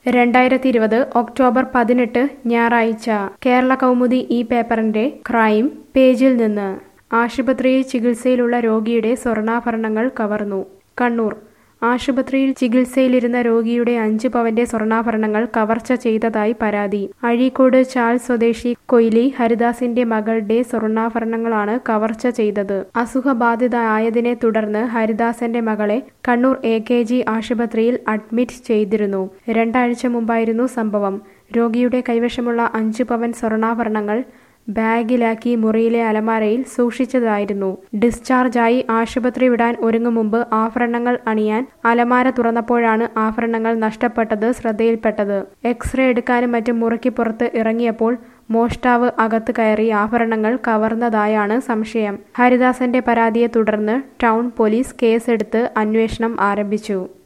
രണ്ടായിരത്തി ഇരുപത് ഒക്ടോബർ പതിനെട്ട് ഞായറാഴ്ച കേരള കൗമുദി ഈ പേപ്പറിന്റെ ക്രൈം പേജിൽ നിന്ന് ആശുപത്രിയിൽ ചികിത്സയിലുള്ള രോഗിയുടെ സ്വർണ്ണാഭരണങ്ങൾ കവർന്നു കണ്ണൂർ ആശുപത്രിയിൽ ചികിത്സയിലിരുന്ന രോഗിയുടെ അഞ്ച് പവന്റെ സ്വർണ്ണാഭരണങ്ങൾ കവർച്ച ചെയ്തതായി പരാതി അഴീക്കോട് ചാൽ സ്വദേശി കൊയിലി ഹരിദാസിന്റെ മകളുടെ സ്വർണ്ണാഭരണങ്ങളാണ് കവർച്ച ചെയ്തത് അസുഖബാധിത ആയതിനെ തുടർന്ന് ഹരിദാസന്റെ മകളെ കണ്ണൂർ എ കെ ജി ആശുപത്രിയിൽ അഡ്മിറ്റ് ചെയ്തിരുന്നു രണ്ടാഴ്ച മുമ്പായിരുന്നു സംഭവം രോഗിയുടെ കൈവശമുള്ള അഞ്ച് പവൻ സ്വർണ്ണാഭരണങ്ങൾ ബാഗിലാക്കി മുറിയിലെ അലമാരയിൽ സൂക്ഷിച്ചതായിരുന്നു ഡിസ്ചാർജായി ആശുപത്രി വിടാൻ ഒരുങ്ങും മുമ്പ് ആഭരണങ്ങൾ അണിയാൻ അലമാര തുറന്നപ്പോഴാണ് ആഭരണങ്ങൾ നഷ്ടപ്പെട്ടത് ശ്രദ്ധയിൽപ്പെട്ടത് എക്സ്റേ എടുക്കാനും മറ്റും മുറിക്ക് പുറത്ത് ഇറങ്ങിയപ്പോൾ മോഷ്ടാവ് അകത്ത് കയറി ആഭരണങ്ങൾ കവർന്നതായാണ് സംശയം ഹരിദാസന്റെ പരാതിയെ തുടർന്ന് ടൗൺ പോലീസ് കേസെടുത്ത് അന്വേഷണം ആരംഭിച്ചു